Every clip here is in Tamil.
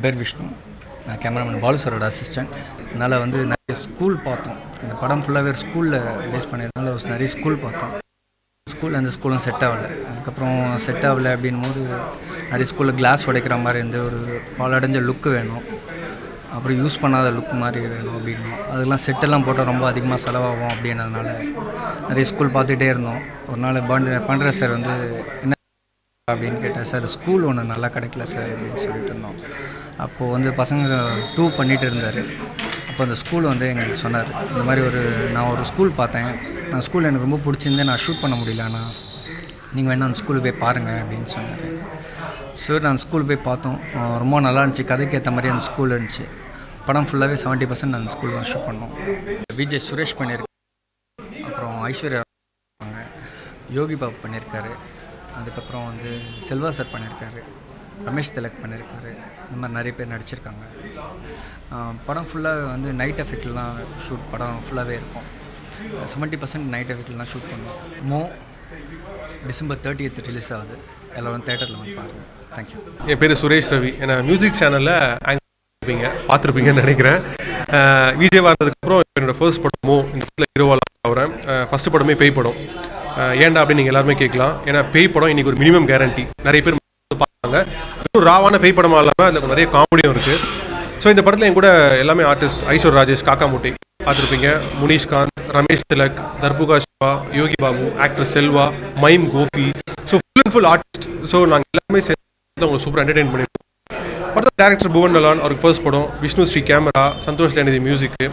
பேர் விஷ்ணு நான் கேமராமேன் பாலு சாரோட அசிஸ்டன்ட் அதனால் வந்து நிறைய ஸ்கூல் பார்த்தோம் இந்த படம் ஃபுல்லாகவே ஸ்கூலில் பேஸ் பண்ணியிருந்தால ஒரு நிறைய ஸ்கூல் பார்த்தோம் ஸ்கூல் அந்த ஸ்கூலும் செட் ஆகலை அதுக்கப்புறம் செட் ஆகலை அப்படின் போது நிறைய ஸ்கூலில் கிளாஸ் உடைக்கிற மாதிரி இருந்து ஒரு பாலடைஞ்ச லுக்கு வேணும் அப்புறம் யூஸ் பண்ணாத லுக் மாதிரி வேணும் அப்படின்னும் அதெல்லாம் செட்டெல்லாம் போட்டால் ரொம்ப அதிகமாக செலவாகும் அப்படின்றதுனால நிறைய ஸ்கூல் பார்த்துட்டே இருந்தோம் ஒரு நாள் பாண்டு பண்ற சார் வந்து என்ன அப்படின்னு கேட்டேன் சார் ஸ்கூல் ஒன்று நல்லா கிடைக்கல சார் அப்படின்னு சொல்லிட்டு இருந்தோம் அப்போது வந்து பசங்க டூ பண்ணிகிட்டு இருந்தார் அப்போ அந்த ஸ்கூல் வந்து எங்களுக்கு சொன்னார் இந்த மாதிரி ஒரு நான் ஒரு ஸ்கூல் பார்த்தேன் அந்த ஸ்கூல் எனக்கு ரொம்ப பிடிச்சிருந்தே நான் ஷூட் பண்ண முடியல ஆனால் நீங்கள் வேணால் அந்த ஸ்கூலுக்கு போய் பாருங்கள் அப்படின்னு சொன்னார் சார் நான் ஸ்கூல் போய் பார்த்தோம் அஹ் ரொம்ப நல்லா இருந்துச்சு கதைக்கு ஏற்ற மாதிரி அந்த ஸ்கூல் இருந்துச்சு படம் ஃபுல்லாகவே செவன்ட்டி பர்சன்ட் அந்த ஸ்கூல் தான் ஷூட் பண்ணோம் விஜய் சுரேஷ் பண்ணியிருக்காங்க அப்புறம் ஐஸ்வர்யா இருக்காங்க. யோகி பாபு பண்ணியிருக்காரு அதுக்கப்புறம் வந்து செல்வா சார் பண்ணியிருக்காரு ரமேஷ் திலக் பண்ணியிருக்காரு இந்த மாதிரி நிறைய பேர் நடிச்சிருக்காங்க ஆஹ் படம் ஃபுல்லாக வந்து நைட் எஃபெக்ட்லாம் ஷூட் படம் ஃபுல்லாகவே இருக்கும் செவன்ட்டி பர்சன்ட் நைட் எஃபெக்ட்லாம் ஷூட் பண்ணுவோம் மோ டிசம்பர் தேர்ட்டி ரிலீஸ் ஆகுது எல்லோரும் தேட்டரில் வந்து பாருங்கள் தேங்க்யூ என் பேர் சுரேஷ் ரவி என்ன மியூசிக் சேனலில் இருப்பீங்க பார்த்துருப்பீங்கன்னு நினைக்கிறேன் அஹ் விஜய் வந்ததுக்கப்புறம் என்னோட ஃபர்ஸ்ட் படமோ இந்த படத்தில் ஹீரோவால் ஆகிறேன் ஃபர்ஸ்ட் படமே பேய் படம் அஹ் ஏன்டா அப்படின்னு நீங்கள் எல்லாருமே கேட்கலாம் ஏன்னா பேய் படம் இன்னைக்கு ஒரு மினிமம் கேரண்டி நிறைய பேர் பார்ப்பாங்க ஒரு ராவான பேய் படமாக இல்லாமல் அதில் நிறைய காமெடியும் இருக்குது ஸோ இந்த படத்தில் என் கூட எல்லாமே ஆர்டிஸ்ட் ஐஸ்வர் ராஜேஷ் காக்காமுட்டி பார்த்துருப்பீங்க Munishkanth Ramesh Thilak Darbuka Siva Yogi Babu actor Selva mime Gopi so full and full artist so நாங்கள் எல்லாமே சேர்ந்து உங்களை சூப்பர் என்டர்டெயின் பண்ணியிருக்கோம் படத்தில் டேரக்டர் புவன் நலான் அவருக்கு ஃபர்ஸ்ட் படம் விஷ்ணு ஸ்ரீ கேமரா சந்தோஷ் தயாநிதி மியூசிக்கு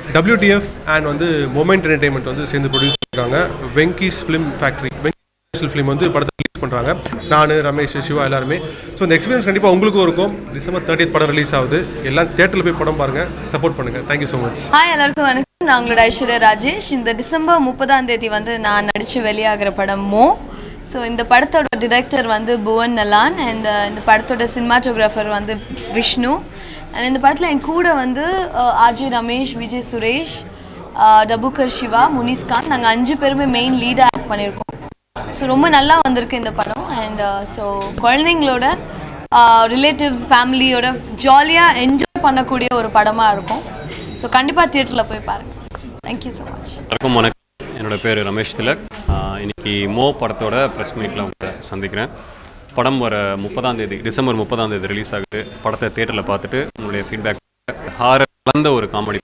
WTF அண்ட் வந்து மொமெண்ட் என்டர்டைன்மெண்ட் வந்து சேர்ந்து ப்ரொடியூஸ் பண்ணிருக்காங்க Venkys film factory Venkys film வந்து படத்தை ரிலீஸ் பண்ணுறாங்க நான் ரமேஷ் சிவா எல்லாருமே ஸோ இந்த எக்ஸ்பீரியன்ஸ் கண்டிப்பாக உங்களுக்கும் இருக்கும் டிசம்பர் தேர்ட்டியத் படம் ரிலீஸ் ஆகுது எல்லாம் தேட்டரில் போய் படம் பாருங்கள் சப்போர்ட் பண்ணுங்கள் தேங்க்யூ ஸோ மச் ஹாய் எல்லாருக்கும் வணக்கம் நான் உங்களோட ஐஸ்வர்யா ராஜேஷ் இந்த டிசம்பர் முப்பதாம் தேதி வந்து நான் நடித்து வெளியாகிற படம் மோ ஸோ இந்த படத்தோட டிரெக்டர் வந்து புவன் நலான் அண்ட் இந்த படத்தோட சினிமாட்டோகிராஃபர் வந்து விஷ்ணு அண்ட் இந்த படத்தில் என் கூட வந்து ஆர்ஜே ரமேஷ் விஜய் சுரேஷ் டபுக்கர் சிவா முனிஸ்காந்த் நாங்கள் அஞ்சு பேருமே மெயின் லீடாக ஆக்ட் பண்ணியிருக்கோம் ஸோ ரொம்ப நல்லா வந்திருக்கு இந்த படம் அண்ட் ஸோ குழந்தைங்களோட ரிலேட்டிவ்ஸ் ஃபேமிலியோட ஜாலியாக என்ஜாய் பண்ணக்கூடிய ஒரு படமாக இருக்கும் ஸோ கண்டிப்பாக தியேட்டரில் போய் பாருங்கள் தேங்க்யூ ஸோ மச் எல்லாருக்கும் வணக்கம் என்னோட பேர் ரமேஷ் திலக் ஆஹ் இன்னைக்கு மோ படத்தோட ப்ரெஸ் மீட்டில் உங்களை சந்திக்கிறேன் படம் வர முப்பதாம் தேதி டிசம்பர் முப்பதாம் தேதி ரிலீஸ் ஆகுது படத்தை தேட்டரில் பார்த்துட்டு உங்களுடைய ஃபீட்பேக் ஹாரர் கலந்த ஒரு காமெடி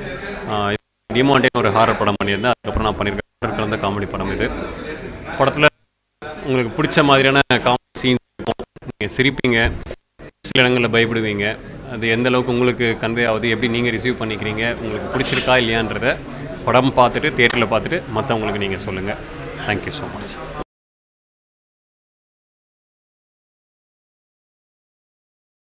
படம் டிமாண்டே ஒரு ஹாரர் படம் பண்ணியிருந்தேன் அதுக்கப்புறம் நான் பண்ணியிருக்கேன் horror கலந்த காமெடி படம் இது படத்தில் உங்களுக்கு பிடிச்ச மாதிரியான காமெடி சீன்ஸ் இருக்கும் நீங்கள் சிரிப்பீங்க சில இடங்களில் பயப்படுவீங்க அது எந்த அளவுக்கு உங்களுக்கு கன்வே ஆகுது எப்படி நீங்கள் ரிசீவ் பண்ணிக்கிறீங்க உங்களுக்கு பிடிச்சிருக்கா இல்லையான்றத படம் பார்த்துட்டு தேட்டரில் பார்த்துட்டு மற்றவங்களுக்கு நீங்கள் சொல்லுங்கள் தேங்க்யூ ஸோ மச்